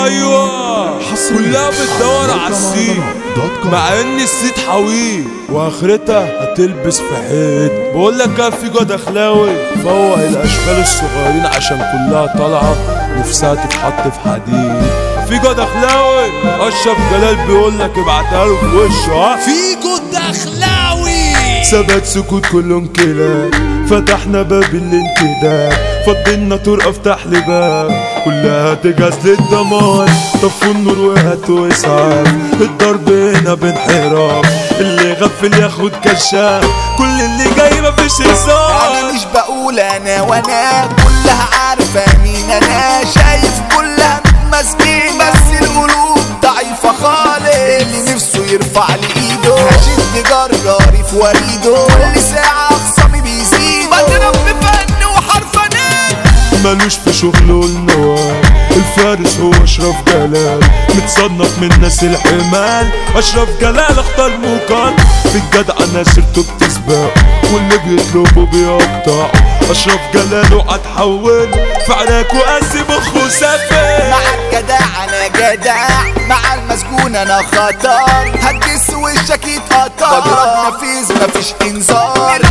ايوه كلها بتدور على السيد مع ان السيد حويل واخرتها هتلبس في حيط بقول لك كان في جود اخلاوي فوق الاشكال الصغيرين عشان كلها طالعه نفسها تتحط في حديد في جود اخلاوي اشرف جلال بيقول لك ابعتها له في وشه ها في جود اخلاوي ثبت سكوت كلهم كلاب فتحنا باب الانتداب فضلنا طرقة افتح لي باب كلها تجهز للدمار طفوا النور وهاتوا اسعاف الضرب هنا بانحراف اللي غفل ياخد كشاف كل اللي جاي مفيش هزار انا مش بقول انا وانا كلها عارفة مين انا شايف كلها ماسكين بس القلوب ضعيفة خالص اللي نفسه يرفع لي ايده هشد جراري في وريده كل ساعة خصامي بيزيد بضرب بفن وحرفنان ملوش في شغله النواب الفارس هو اشرف جلال متصنف من ناس الحمال اشرف جلال اختار مقال في الجدع انا سيرته بتسبق واللي بيطلبه بيقطع اشرف جلال وهتحول في عراك وقاسي مخه سافر مع الجدع انا جدع مع المسجون انا خطر هتجس وشك يتقطع بضرب نفيذ مفيش انذار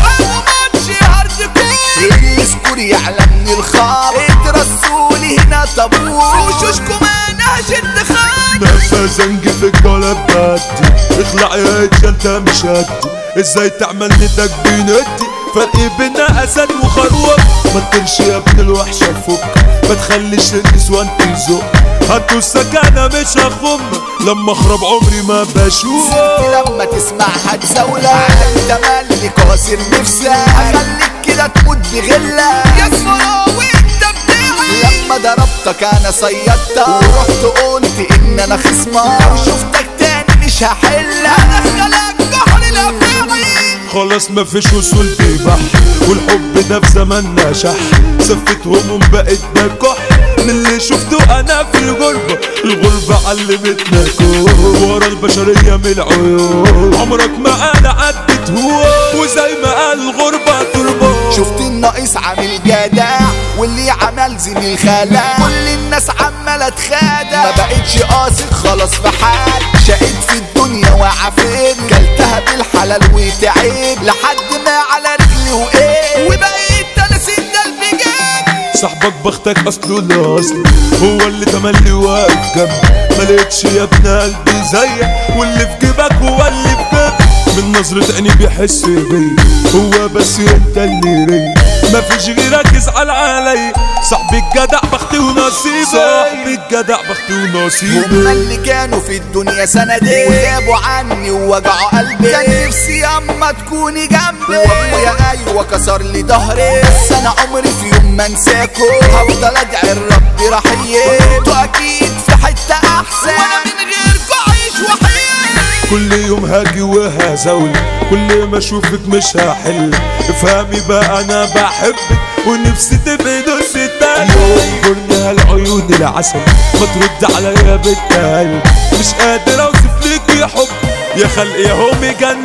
السكور يعلمني الخار اترسولي هنا طابور في وشوشكم انا هشد خار نفسها زنج في الجولة بدي اخلع يا اتش انت مش هدي ازاي تعمل ندك بندي فرق بينا اسد وخروف ما تطيرش يا ابن الوحشة فك ما تخليش النسوان تزق هاتوا السكانة مش هخم لما اخرب عمري ما بشوف لما تسمعها تزولة على تملي كاسر نفسك هخليك كده تموت بغلة يا صراوي انت بتاعي لما ضربتك انا صيدتك ورحت قلت ان انا خصمك لو شفتك تاني مش هحلك انا خلق جحر الافاعي خلاص مفيش وصول في بحر والحب ده في زماننا شح سفت هموم بقت ده كح من اللي شفته انا في الغربة الغربة علمتنا كون ورا البشرية من العيون عمرك ما انا عدت هو وزي ما قال الغربة تربة شفت الناقص عامل جدع واللي عمل زميل خلع كل الناس عمالة تخادع ما بقتش قاصد خلاص في حال شقيت في الدنيا وعفيت كلتها بالحلال وتعيب لحد ما على رجلي وقيت وبقيت انا سند الفجان صاحبك بختك اصله الاصل هو اللي تملي واقف جنبي ما لقيتش يا ابن قلبي زيك واللي في جيبك هو اللي في جيبك من نظرة عيني بيحس بيا هو بس انت اللي ليا مفيش غيرك يزعل علي صاحبي الجدع بختي ونصيبي صاحبي الجدع بختي ونصيبي هما اللي كانوا في الدنيا سندين وغابوا عني ووجعوا قلبي كان نفسي اما تكوني جنبي وابويا ايوه كسر لي ظهري بس انا عمري في يوم ما انساكوا هفضل ادعي الرب رحيم انتوا اكيد في حته احسن وانا من غيركوا عايش وحيد كل يوم هاجي وهزول كل ما اشوفك مش هحل افهمي بقى انا بحبك ونفسي تبقي نص التاني ينظرني هالعيون العسل ما ترد عليا بالتالي مش قادر اوصف ليك يا حب يا خلق يا هم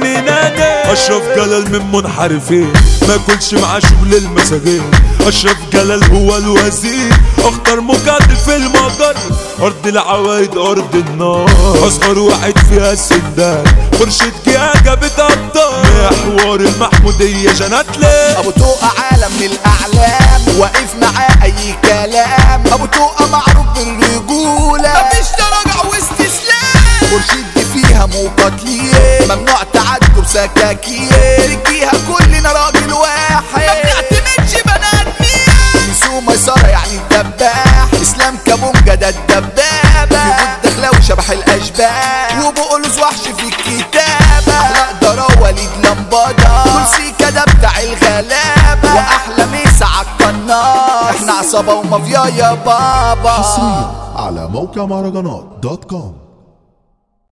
جنناني اشرف جلال من منحرفين ما كلش مع شغل المساجين اشرف جلال هو الوزير اختار مقاتل في المجر ارض العوايد ارض النار اصغر واحد فيها السندان خرشة جاجة بتقطر محور المحمودية جنات ليه ابو توقع عالم من الاعلام واقف معاه اي كلام ابو توقع معروف بالرجوله مفيش تراجع واستسلام خورشيد دي فيها مقاتلين ممنوع تعدوا بسكاكين رجيها كلنا راجل واحد ما بنعتمدش بنات مين نسوه ميسرة يعني الدباح اسلام كابونجا ده الدبابة في بود دخلاوي شبح الاشباح وبقولوز وحش في الكتابة اخلاق دراوة وليد لمبادة كرسي كده بتاع الغلابة واحلى ميسة عالقناص احنا عصابة ومافيا يا بابا حصريا على موقع مهرجانات دوت كوم